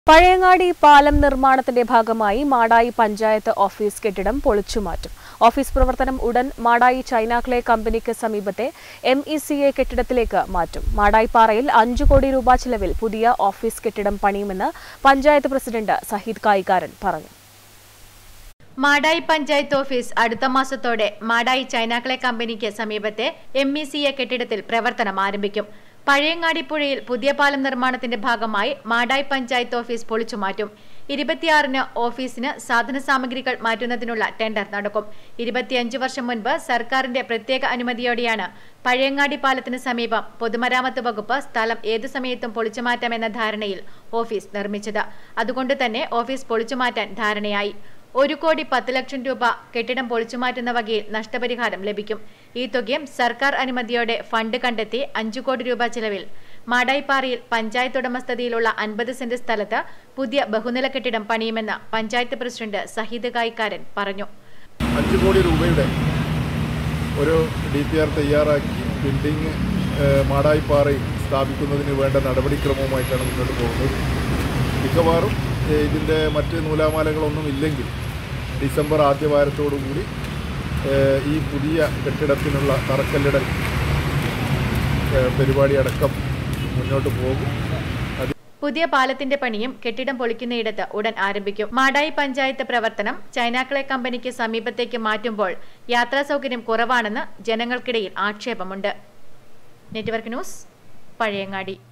പഴയങ്ങാടി പാലം നിർമ്മാണത്തിന്റെ ഭാഗമായി മാടായി പഞ്ചായത്ത് ഓഫീസ് കെട്ടിടം പൊളിച്ചുമാറ്റും ഓഫീസ് പ്രവർത്തനം ഉടൻ മാടായി ചൈനാക്ലേ കമ്പനിക്ക് സമീപത്തെ എം ഇ സി എ കെട്ടിടത്തിലേക്ക് മാറ്റും മാടായി പാറയിൽ അഞ്ചു കോടി രൂപ ചെലവിൽ പുതിയ ഓഫീസ് കെട്ടിടം പണിയുമെന്ന് പഞ്ചായത്ത് പ്രസിഡന്റ് സഹീദ് കായിക്കാരൻ പറഞ്ഞു മാടായി പഞ്ചായത്ത് ഓഫീസ് അടുത്ത മാസത്തോടെ മാടായി ചൈനാക്കളെ കമ്പനിക്ക് സമീപത്തെ എം ഇ സി എ കെട്ടിടത്തിൽ പ്രവർത്തനം ആരംഭിക്കും പഴയങ്ങാടി പുഴയിൽ പുതിയ പാലം നിർമ്മാണത്തിന്റെ ഭാഗമായി മാടായി പഞ്ചായത്ത് ഓഫീസ് പൊളിച്ചുമാറ്റും ഇരുപത്തിയാറിന് ഓഫീസിന് സാധന സാമഗ്രികൾ മാറ്റുന്നതിനുള്ള ടെൻഡർ നടക്കും ഇരുപത്തിയഞ്ച് വർഷം മുൻപ് സർക്കാരിന്റെ പ്രത്യേക അനുമതിയോടെയാണ് പഴയങ്ങാടി പാലത്തിന് സമീപം പൊതുമരാമത്ത് വകുപ്പ് സ്ഥലം ഏതു സമയത്തും പൊളിച്ചുമാറ്റാമെന്ന ധാരണയിൽ ഓഫീസ് നിർമ്മിച്ചത് അതുകൊണ്ട് തന്നെ ഓഫീസ് പൊളിച്ചുമാറ്റാൻ ധാരണയായി ഒരു കോടി പത്ത് ലക്ഷം രൂപ കെട്ടിടം പൊളിച്ചുമാറ്റുന്ന വകയിൽ നഷ്ടപരിഹാരം ലഭിക്കും ഈ തുകയും സർക്കാർ അനുമതിയോടെ ഫണ്ട് കണ്ടെത്തി അഞ്ചു കോടി രൂപ ചെലവിൽ മാടായിപ്പാറയിൽ പഞ്ചായത്ത് ഉടമസ്ഥതയിലുള്ള അൻപത് സെന്റ് സ്ഥലത്ത് പുതിയ ബഹുനില കെട്ടിടം പണിയുമെന്ന് പഞ്ചായത്ത് പ്രസിഡന്റ് സഹീദ് കായിക്കാരൻ പറഞ്ഞു അഞ്ച് കോടി രൂപയുടെ ഒരു ഡി പി ആർ തയ്യാറാക്കി ബിൽഡിംഗ് ഏഹ്, മാടായിപ്പാറയിൽ സ്ഥാപിക്കുന്നതിന് വേണ്ട നടപടിക്രമവുമായിട്ടാണ് മുന്നോട്ട് പോകുന്നത് മിക്കവാറും ഏഹ്, ഇതിൻ്റെ മറ്റ് നൂലാമാലകളൊന്നും ഇല്ലെങ്കിൽ ഡിസംബർ ആദ്യ വാരത്തോടുകൂടി ഏഹ്, ഈ പുതിയ കെട്ടിടത്തിനുള്ള തറക്കല്ലിടൽ ഏഹ്, പരിപാടി അടക്കം മുന്നോട്ട് പോകും അത് പുതിയ പാലത്തിന്റെ പണിയും കെട്ടിടം പൊളിക്കുന്നയിടത്ത് ഉടൻ ആരംഭിക്കും മാടായി പഞ്ചായത്ത് പ്രവർത്തനം ചൈനാക്കളെ കമ്പനിക്ക് സമീപത്തേക്ക് മാറ്റുമ്പോൾ യാത്രാ സൗകര്യം കുറവാണെന്ന് ജനങ്ങൾക്കിടയിൽ ആക്ഷേപമുണ്ട് നെറ്റ്വർക്ക് ന്യൂസ് പഴയങ്ങാടി